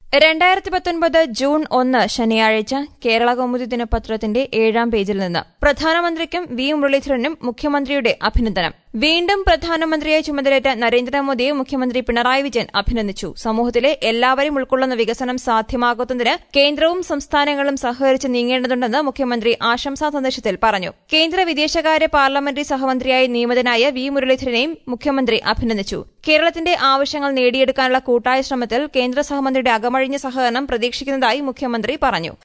രണ്ടായിരത്തി പത്തൊൻപത് ജൂൺ ഒന്ന് ശനിയാഴ്ച കേരള കൗമുദി ദിനപത്രത്തിന്റെ ഏഴാം പേജിൽ നിന്ന് പ്രധാനമന്ത്രിക്കും വി മുരളീധരനും മുഖ്യമന്ത്രിയുടെ അഭിനന്ദനം വീണ്ടും പ്രധാനമന്ത്രിയായി ചുമതലയേറ്റ നരേന്ദ്രമോദിയെ മുഖ്യമന്ത്രി പിണറായി വിജയൻ അഭിനന്ദിച്ചു സമൂഹത്തിലെ എല്ലാവരും ഉൾക്കൊള്ളുന്ന വികസനം സാധ്യമാകുന്നതിന് കേന്ദ്രവും സംസ്ഥാനങ്ങളും സഹകരിച്ച് നീങ്ങേണ്ടതുണ്ടെന്ന് മുഖ്യമന്ത്രി ആശംസാ സന്ദേശത്തിൽ പറഞ്ഞു കേന്ദ്ര വിദേശകാര്യ പാർലമെന്ററി സഹമന്ത്രിയായി നിയമിതനായ വി മുരളീധരനെയും മുഖ്യമന്ത്രി അഭിനന്ദിച്ചു കേരളത്തിന്റെ ആവശ്യങ്ങൾ നേടിയെടുക്കാനുള്ള കൂട്ടായ ശ്രമത്തിൽ കേന്ദ്ര സഹമന്ത്രിയുടെ അകമഴിഞ്ഞ സഹകരണം പ്രതീക്ഷിക്കുന്നതായി മുഖ്യമന്ത്രി പറഞ്ഞു